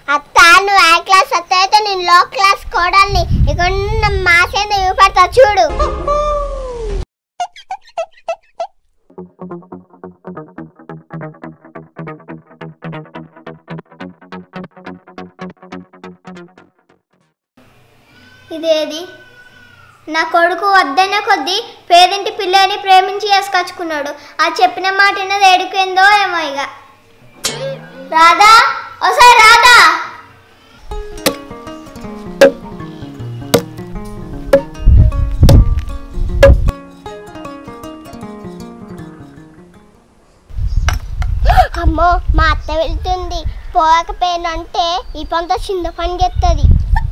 అత్త నువ్వు ఆ క్లాస్ అత్త అయితే నేను లో క్లాస్ కోడల్ని ఇక్కడ ఉన్న మాసేందు చూపెడతా చూడు ఇదేది నా కొడుకు వద్దనే కొద్దీ పేరింటి పిల్లని ప్రేమించి వేసుకొచ్చుకున్నాడు ఆ చెప్పిన మాట విన్నది ఏడుకుందో ఏమో ఇక రాధా ఒకసారి రాధా అమ్మో మా అత్త వెళ్తుంది పోకపోయినంటే ఈ పంత చిన్న పని చేస్తుంది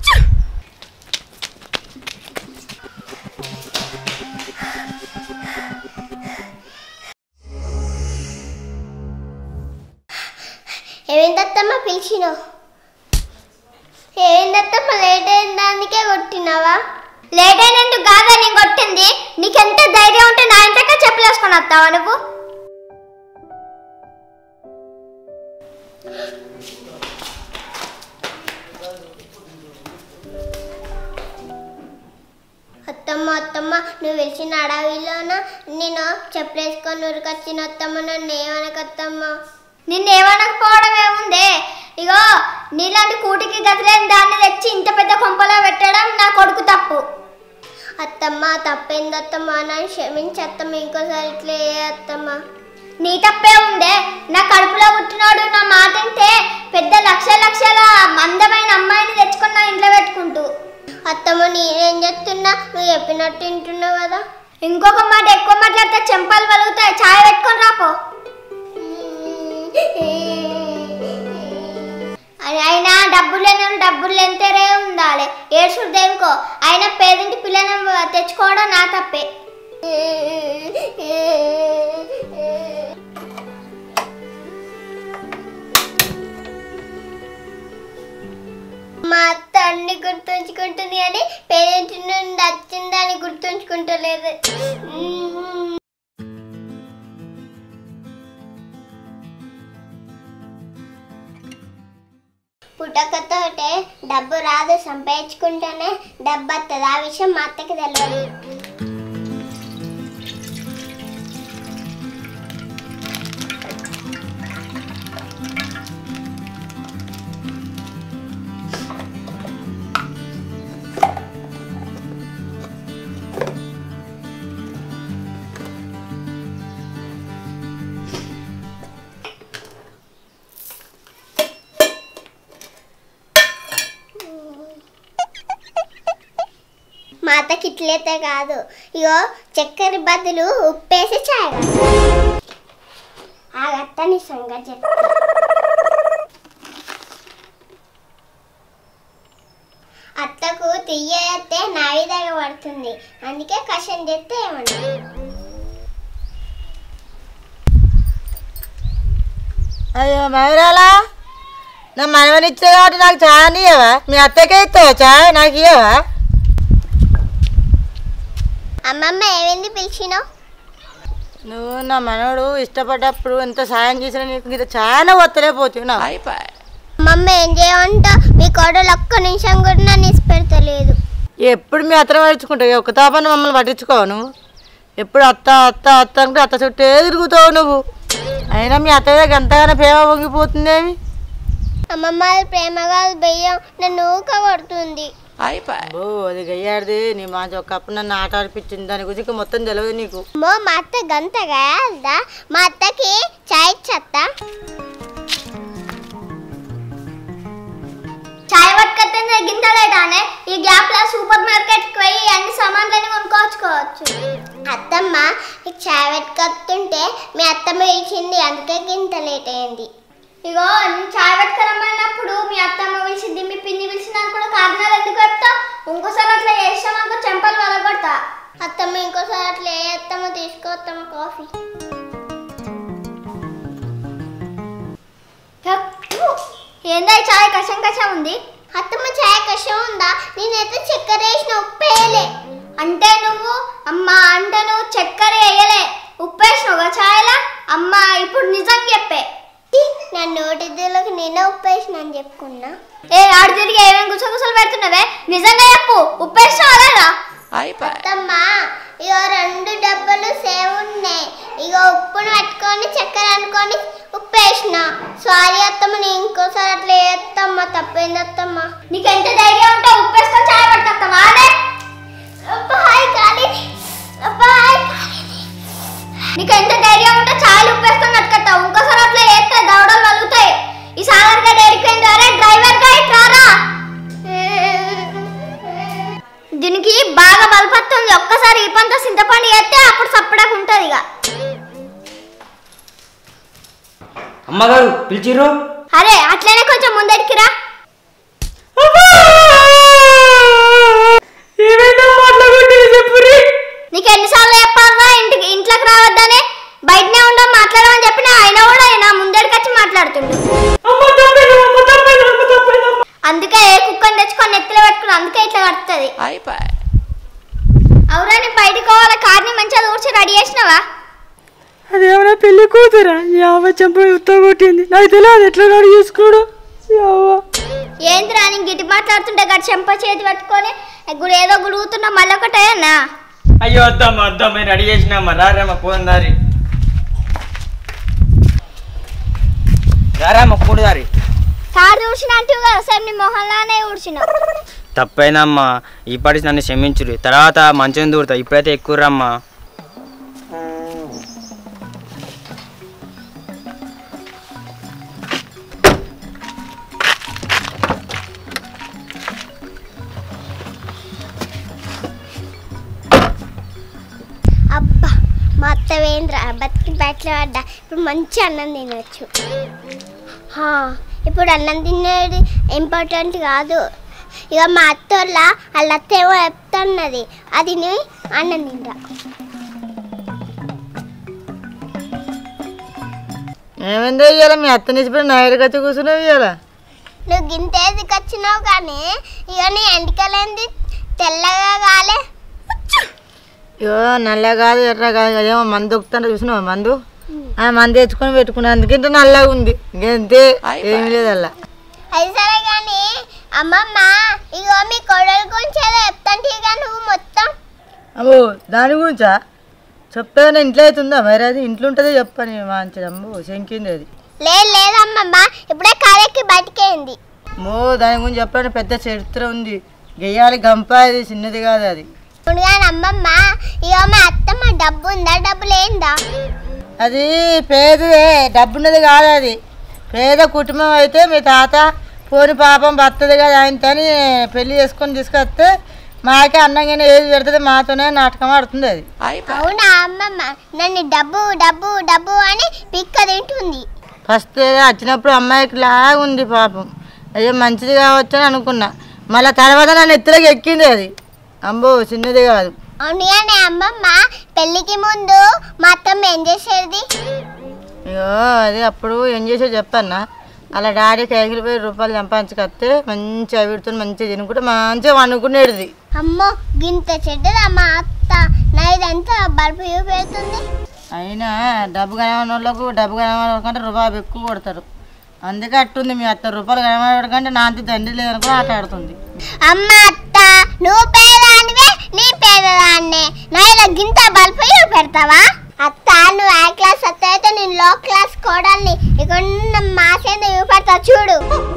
ఏమైందత్తమ్మ పిలిచినావు ఏమైందత్తమ్మ లేట్ అయిన దానికే కొట్టినావా లేట్ అయినందుకు కాదా నేను కొట్టింది నీకెంత ధైర్యం ఉంటే నా ఇంటకే చెప్పులేసుకొని వస్తావా నువ్వు అత్తమ్మ అత్తమ్మ నువ్వు వెలిసిన అడవిలోన నేను చెప్పలేసుకొని ఉరికొచ్చిన అత్తమ్మ నన్ను ఏమనకత్తమ్మ నిన్నేమనకపోవడం ఏముందే ఇగో నీలాంటి కూటికి గతిలేని దాన్ని తెచ్చి ఇంత పెద్ద కొంపలో పెట్టడం నా కొడుకు తప్పు అత్తమ్మ తప్పైంది అత్తమ్మ నన్ను క్షమించత్తమ్మ ఇంకోసారి ఇట్లా ఏ అత్తమ్మ నీ తప్పే ఉందే నా కడుపులో పుట్టినోడు నా మాట వింటే పెద్ద లక్ష లక్షల అందమైన అమ్మాయిని తెచ్చుకుని నా ఇంట్లో పెట్టుకుంటూ అత్తమ్మ నేనేం చెప్తున్నా నువ్వు చెప్పినట్టు వింటున్నావు కదా ఇంకొక మాట ఎక్కువ మాట్లాడితే చెంపలు వలుగుతాయి ఛాయ్ పెట్టుకొని రాపో అని అయినా డబ్బులు లేని వాళ్ళు డబ్బులు ఎంతరే ఉండాలి ఏడ్చుడు దేనికో అయినా పేదింటి పిల్లని తెచ్చుకోవడం నా తప్పే మా అత్త అన్ని గుర్తుంచుకుంటుంది కానీ పేరెంట్ నుండి వచ్చిందని గుర్తుంచుకుంటలేదు పుట్టకతోటే డబ్బు రాదు సంపాదించుకుంటేనే డబ్బు వస్తుంది ఆ విషయం మా అత్తకి తెలియదు మా అత్తకి ఇట్లయితే కాదు ఇగో చక్కెర బదులు ఉప్పేసి చాయ్ ఆ అత్తని సంగతి చెప్తా అత్తకు తీయతే నావిదాగా పడుతుంది అందుకే కషం చేస్తే ఏమన్నా అయ్యో మయూరాలా నా మనవని ఇచ్చే కాబట్టి నాకు చాయ్ ఇయ్యవా మీ అత్తకే ఇస్తావా చాయ్ నాకు ఇయ్యవా అమ్మమ్మ ఏమైంది పిలిచినావు నువ్వు నా మనవడు ఇష్టపడ్డప్పుడు ఎంత సాయం చేసినా నీకు ఇది చాలా ఒత్తలేపోతుంది నా అమ్మమ్మ ఏం చేయమంటా మీ కోడలు ఒక్క నిమిషం కూడా నన్ను ఇష్టపెడతలేదు ఎప్పుడు మీ అత్తను పట్టించుకుంటావు ఒక్క తాపని మమ్మల్ని పట్టించుకోవు నువ్వు ఎప్పుడు అత్త అత్త అత్త అంటే అత్త చుట్టే తిరుగుతావు నువ్వు అయినా మీ అత్తయ్య ఎంతగానో ప్రేమ పొంగిపోతుందేమి అమ్మమ్మ అది ప్రేమ కాదు బెయ్యం నన్ను ఊక కొడుతుంది ఓ అది గయ్యాడిది నీ మాంచి ఒకప్పుడు నన్ను ఆట ఆడిపించింది దాని గురించి మొత్తం తెలియదు నీకు అమ్మో మా అత్త గంతగా వెళ్దా మా అత్తకి చాయ్ ఇచ్చత్తా చాయ్ పట్టుకొస్తే గింతలేటానే ఈ గ్యాప్ లో సూపర్ మార్కెట్ కి పోయి అన్ని సామాన్లన్నీ కొనుక్కోవచ్చుకోవచ్చు అత్తమ్మ నీకు చాయ్ పెట్టుకొస్తుంటే మీ అత్తమ్మ పిలిచింది అందుకే గింత లేట్ అయింది ఇగో నేను చాయ్ పట్టుకురమ్మన్నప్పుడు మీ అత్తమ్మ పిలిచింది మీ పిన్ని పిలిచినా కూడా కారణాలు ఎందుకు పెడతావు ఇంకోసారి అట్లా చేసామనుకో చెంపలు వలగొడతా అత్తమ్మ ఇంకోసారి అట్లా ఏ అత్తమ్మ తీసుకోవత్తమ్మ కాఫీ ఏందా ఈ చాయ్ కషం కషం ఉంది అత్తమ్మ చాయ్ కషం ఉందా నేనైతే చక్కెర వేసిన ఉప్పేయలే అంటే నువ్వు అమ్మా అంటే నువ్వు చక్కెర వేయలే ఉప్పేసినావుగా చాయ్లా అమ్మా ఇప్పుడు నిజం చెప్పే నా నోటిలోకి నేనే ఉప్పేసిన అని చెప్పుకున్నా ఏ ఆడు తిరిగి ఏమేమి గుసగుసలు పెడుతున్నావే నిజంగా చెప్పు ఉప్పేసినావా లేదా అత్తమ్మ ఇగో రెండు డబ్బలు సేవ్ ఉన్నాయి ఇగో ఉప్పును పట్టుకొని చక్కెర అనుకొని ఉప్పు వేసిన సారీ అత్తమ్మ నేను ఇంకోసారి అట్లా వేస్తమ్మ తప్పైంది అత్తమ్మ నీకు ఎంత ధైర్యం ఉంటే ఉప్పేసుకొని చాయ్ పట్టుకొస్తావా అదే అబ్బాయి కాలి అబ్బాయి కాలి నీకు ఎంత ధైర్యం ఉంటే చాయ్ ఉప్పేసుకొని పట్టుకొస్తావు ఇంకోసారి అట్లా వేస్తే దవడలు వలుగుతాయి ఈ సాగర్ గడ్డ ఎడిపోయింది అరే డ్రైవర్ గా ఇట్రారా దీనికి బాగా బలపడుతుంది ఒక్కసారి ఈ పంత చింతపండు వేస్తే అప్పుడు సప్పడానికి ఉంటుంది ఇక అమ్మగారు పిలిచిర్రు అరే అట్లనే కొంచెం ముందడికి రా నీకు ఎన్నిసార్లు చెప్పాలా ఇంటికి ఇంట్లోకి రావద్దని బయటనే ఉండం మాట్లాడమని చెప్పిన ఆయన కూడా నా ముందడికి వచ్చి మాట్లాడుతుండు అందుకే ఏ కుక్కని తెచ్చుకొని నెత్తిలో పెట్టుకుని అందుకే ఇట్లా కడుతుంది అవురా నీ బయటకు పోవాలి కార్ని మంచిగా ఊడ్చి రెడీ చేసినావా అదేమన్నా పెళ్లి కూతురా యావ చెంప ఉత్త కొట్టింది నాకు తెలియదు ఎట్లా రెడీ చేసుకోడు యావ ఏంద్రా నీ గిటి మాట్లాడుతుంటే గడి చెంప చేతి పట్టుకొని గుడి ఏదో గుడుగుతున్నా మళ్ళీ ఒకటేనా అయ్యో వద్దమ్మా వద్దమ్మా నేను రెడీ చేసినామ్మా రారమ్మా పోను దారి రారమ్మా పోడు దారి కారు ఊడ్చిన అంటే కదా సార్ నీ మొహంలానే ఊడ్చినావు తప్పైందమ్మా ఇప్పటి నన్ను క్షమించుడు తర్వాత మంచిగా దూరుతా ఇప్పుడైతే ఎక్కువ రమ్మా అబ్బా మా అత్త వేంద్ర బతికి బయటలో పడ్డా ఇప్పుడు మంచి అన్నం తినవచ్చు హా, ఇప్పుడు అన్నం తినేది ఇంపార్టెంట్ కాదు ఇక మా అత్త వాళ్ళ వాళ్ళ అత్త ఏమో చెప్తున్నది అది నీ అన్నం తింటా ఏమైందో ఇయ్యాల మీ అత్త నిచ్చిపోయి నాయుడు వచ్చి కూర్చున్నావు ఇయ్యాల నువ్వు గింతేది వచ్చినావు కానీ ఇక నీ ఎంటికలేంది తెల్లగా కాలే ఇగో నల్ల కాదు ఎర్ర కాదు అదేమో మందు దొక్కుతాను చూసినావా మందు ఆ మందు తెచ్చుకొని పెట్టుకున్నా అందుకంటే నల్లగా ఉంది ఇంకంతే ఏమి లేదు అలా అది సరే కానీ అమ్మమ్మ ఇగో మీ కొడల గురించి ఏదో చెప్తాంటే ఇక నువ్వు మొత్తం అమ్మో దాని గురించా చెప్తా కానీ ఇంట్లో అవుతుందా మరి అది ఇంట్లో ఉంటుందో చెప్పని మంచిది అమ్మో శంకింది అది లేదు లేదమ్మమ్మ ఇప్పుడే కాలేకి బయటకేయింది మో దాని గురించి చెప్పాలని పెద్ద చరిత్ర ఉంది గెయ్యాలి గంప అది చిన్నది కాదు అది ఇప్పుడు కానీ అమ్మమ్మ ఇక మా అత్తమ్మ డబ్బు ఉందా డబ్బు లేందా అది పేదదే డబ్బున్నది కాదు అది పేద కుటుంబం అయితే మీ తాత పోని పాపం బతుంది కదా ఆయనతోని పెళ్లి చేసుకొని తీసుకొస్తే మాకే అన్నంగానే ఏది పెడుతుంది మాతోనే నాటకం ఆడుతుంది అది అవునా అమ్మమ్మ నన్ను డబ్బు డబ్బు డబ్బు అని పిక్క తింటుంది ఫస్ట్ ఏదో వచ్చినప్పుడు అమ్మాయికి లాగా ఉంది పాపం అయ్యో మంచిది కావచ్చు అని అనుకున్నా మళ్ళీ తర్వాత నన్ను ఎత్తులోకి ఎక్కింది అది అంబో చిన్నది కాదు అవును కానీ అమ్మమ్మ పెళ్ళికి ముందు మా అత్తమ్మ ఏం చేసేది అయ్యో అది అప్పుడు ఏం చేసో చెప్పన్నా అలా డాడీకి ఐదు వేల రూపాయలు సంపాదించుకొస్తే మంచిగా వీడితో మంచిగా తినుకుంటే మంచిగా వండుకునేది అమ్మో గింత చెడ్డదా మా అత్త నా ఇదంతా బల్బు పెడుతుంది అయినా డబ్బు కనవని వాళ్ళకు డబ్బు కనవని కంటే రూపాయి ఎక్కువ కొడతారు అందుకే అట్టుంది మీ అత్త రూపాయలు కనవని కంటే నా అంత తండ్రి లేదనుకో ఆట ఆడుతుంది అమ్మ అత్త నువ్వు పేదదానివే నీ పేదదాన్నే నా ఇలా గింత బల్బు పెడతావా అత్త నువ్వు ఆ క్లాస్ అత్త అయితే నేను లో క్లాస్ కోడల్ని ఇక్కడ మాసేందు చూపెడతా చూడు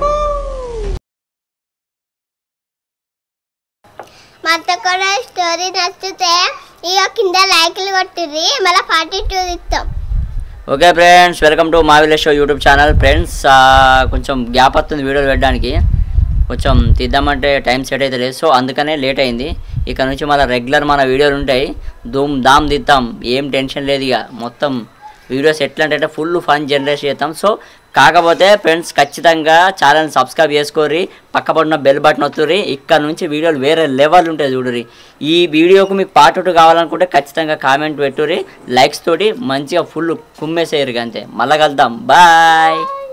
మా అత్త కూడా స్టోరీ నచ్చితే ఇక కింద లైక్లు కొట్టిర్రి మళ్ళీ ఫార్టీ టూ ఇస్తాం ఓకే ఫ్రెండ్స్ వెల్కమ్ టు మా village show YouTube channel friends కొంచెం గ్యాప్ వస్తుంది వీడియోలు పెట్టడానికి కొంచెం తీద్దామంటే టైం సెట్ అయితే లేదు సో అందుకనే లేట్ అయింది ఇక నుంచి మళ్ళీ రెగ్యులర్ మన వీడియోలు ఉంటాయి ధూమ్ ధామ్ తీద్దాం ఏం టెన్షన్ లేదు ఇక మొత్తం వీడియోస్ ఎట్లా అంటే ఫుల్ ఫన్ జనరేట్ చేద్దాం సో కాకపోతే ఫ్రెండ్స్ ఖచ్చితంగా ఛానల్ సబ్స్క్రైబ్ చేసుకోరి పక్క పడిన బెల్ బటన్ వస్తుంది ఇక్కడ నుంచి వీడియోలు వేరే లెవెల్ ఉంటాయి చూడరి ఈ వీడియోకు మీకు పార్ట్ టూ కావాలనుకుంటే ఖచ్చితంగా కామెంట్ పెట్టుర్రి లైక్స్ తోటి మంచిగా ఫుల్ కుమ్మేసేయరు అంతే మళ్ళా కలుద్దాం బాయ్